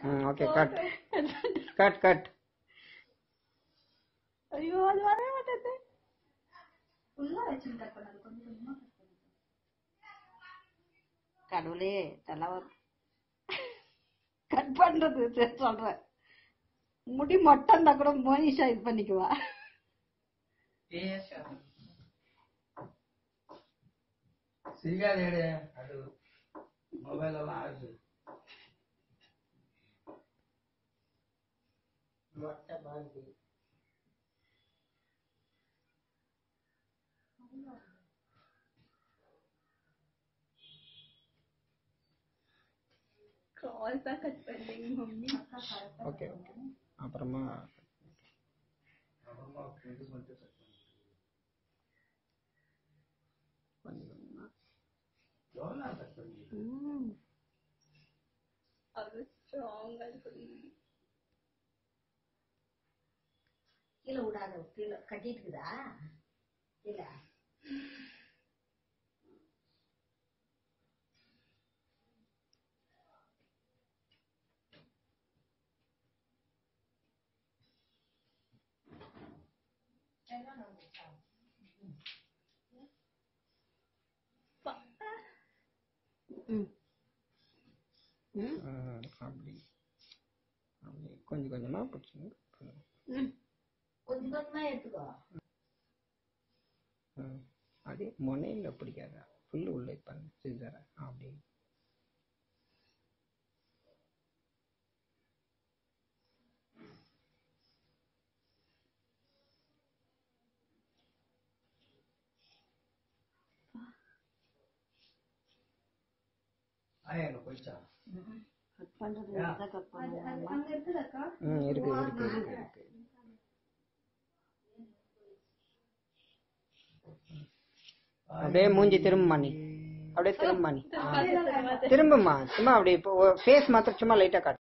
ம் okay cut cut cut ஐயோ அது வரவே மாட்டேது ஃபுல்லா வச்சு கட் பண்ணாது கொஞ்சம் கொஞ்சமா cut பண்ணு. கடவுளே தலைவர் கட் பண்றது சரி சொல்றேன் முடி மொட்டை இருந்தா கூட மோனிஷா இது பண்ணிக்குவா சிரிக்காதே அது மொபைல் எல்லாம் ஆகுது மொட்டை பாந்தி Cross தான் cut பண்றீங்க மம்மி ஓகே ஓகே அப்புறமா அப்புறமா இது மட்டும் cut பண்ணு. எவ்வளவு நேரம் cut பண்ணீங்க? ம். அது ஸ்ட்ராங்கா இருக்கு கீழே விடாத கீழே கட்டிட்டு இருக்குதா கீழே ம். ம். ம், அப்படி அப்படி கொஞ்சம் கொஞ்சமா பிடிச்சிங்க ம். கொஞ்சம் கொஞ்சமா எடுத்துக்கோ ம் அப்படியே முனையில் பிடிக்காத ஃபுல்லு உள்ள பண்ணு சிசரை அப்படி ஆயா எங்க போயிடுச்சா கட் பண்றது தான் கட் பண்ணுவோம் அங்க இருக்குதாக்கா ம் இருக்கு இருக்கு இருக்கு இருக்கு அப்படியே மூஞ்சி திரும்புமா நீ அப்படியே திரும்புமா நீ ஆ. திரும்புமா சும்மா அப்படியே இப்போ ஃபேஸ் மாத்திரம் சும்மா லைட்டா காட்டு